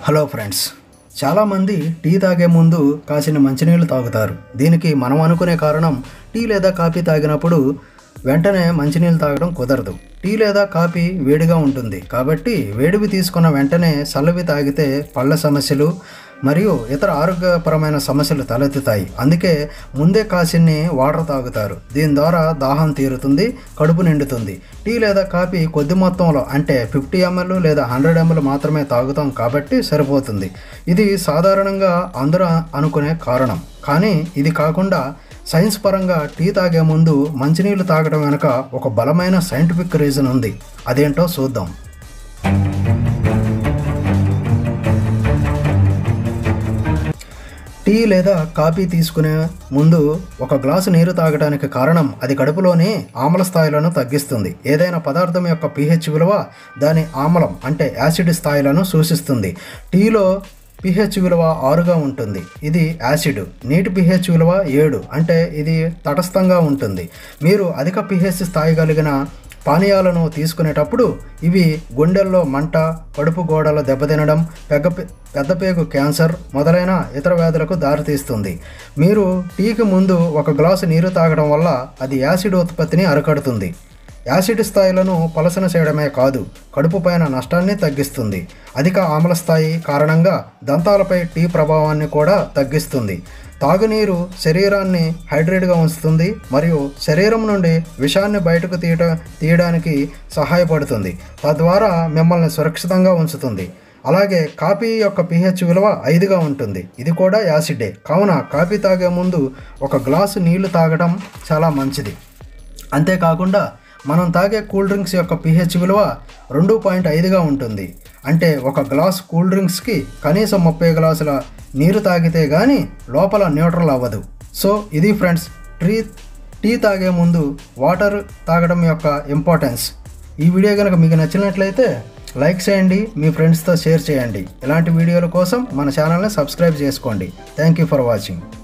hello friends చాలామంది tea తాగే ముందు కాసిన మంచినీళ్ళు తాగుతారు దీనికి మనం అనుకునే కారణం టీ లేదా కాఫీ తాగినప్పుడు వెంటనే మంచినీళ్ళు తాగడం కుదరదు టీ లేదా కాఫీ వేడిగా ఉంటుంది కాబట్టి వేడివి తీసుకున్న వెంటనే చల్లవి తాగితే పళ్ళ సమస్యలు మరియు ఇతర ఆరోగ్యపరమైన సమస్యలు తలెత్తుతాయి అందుకే ముందే కాసిన్ని వాటర్ తాగుతారు దీని ద్వారా దాహం తీరుతుంది కడుపు నిండుతుంది టీ లేదా కాఫీ కొద్ది మొత్తంలో అంటే ఫిఫ్టీ ఎంఎల్ లేదా హండ్రెడ్ ఎంఎల్ మాత్రమే తాగుతాం కాబట్టి సరిపోతుంది ఇది సాధారణంగా అందరూ అనుకునే కారణం కానీ ఇది కాకుండా సైన్స్ పరంగా టీ తాగే ముందు మంచినీళ్ళు తాగడం వెనుక ఒక బలమైన సైంటిఫిక్ రీజన్ ఉంది అదేంటో చూద్దాం టీ లేదా కాఫీ తీసుకునే ముందు ఒక గ్లాసు నీరు తాగడానికి కారణం అది కడుపులోని ఆమ్ల స్థాయిలను తగ్గిస్తుంది ఏదైనా పదార్థం యొక్క pH విలువ దాని ఆమ్లం అంటే యాసిడ్ స్థాయిలను సూచిస్తుంది టీలో పిహెచ్ విలువ ఆరుగా ఉంటుంది ఇది యాసిడ్ నీటి పిహెచ్ విలువ ఏడు అంటే ఇది తటస్థంగా ఉంటుంది మీరు అధిక పిహెచ్ స్థాయి కలిగిన పానీయాలను తీసుకునేటప్పుడు ఇవి గుండెల్లో మంట కడుపు గోడల దెబ్బతినడం పెద్ద పెద్దపేగు క్యాన్సర్ మొదలైన ఇతర వ్యాధులకు దారితీస్తుంది మీరు టీకి ముందు ఒక గ్లాసు నీరు తాగడం వల్ల అది యాసిడ్ ఉత్పత్తిని అరికడుతుంది యాసిడ్ స్థాయిలను పలసన చేయడమే కాదు కడుపు పైన నష్టాన్ని తగ్గిస్తుంది అధిక ఆమ్ల స్థాయి కారణంగా దంతాలపై టీ ప్రభావాన్ని కూడా తగ్గిస్తుంది తాగునీరు శరీరాన్ని హైడ్రేట్గా ఉంచుతుంది మరియు శరీరం నుండి విషాన్ని బయటకు తీయట తీయడానికి సహాయపడుతుంది తద్వారా మిమ్మల్ని సురక్షితంగా ఉంచుతుంది అలాగే కాఫీ యొక్క పిహెచ్ విలువ ఐదుగా ఉంటుంది ఇది కూడా యాసిడే కావున కాఫీ తాగే ముందు ఒక గ్లాసు నీళ్లు తాగడం చాలా మంచిది అంతేకాకుండా మనం తాగే కూల్ డ్రింక్స్ యొక్క పిహెచ్ విలువ రెండు పాయింట్ ఐదుగా ఉంటుంది అంటే ఒక గ్లాస్ కూల్ డ్రింక్స్కి కనీసం ముప్పై గ్లాసుల నీరు తాగితే కానీ లోపల న్యూట్రల్ అవ్వదు సో ఇది ఫ్రెండ్స్ టీ టీ తాగే ముందు వాటర్ తాగడం యొక్క ఇంపార్టెన్స్ ఈ వీడియో కనుక మీకు నచ్చినట్లయితే లైక్ చేయండి మీ ఫ్రెండ్స్తో షేర్ చేయండి ఇలాంటి వీడియోల కోసం మన ఛానల్ని సబ్స్క్రైబ్ చేసుకోండి థ్యాంక్ యూ ఫర్ వాచింగ్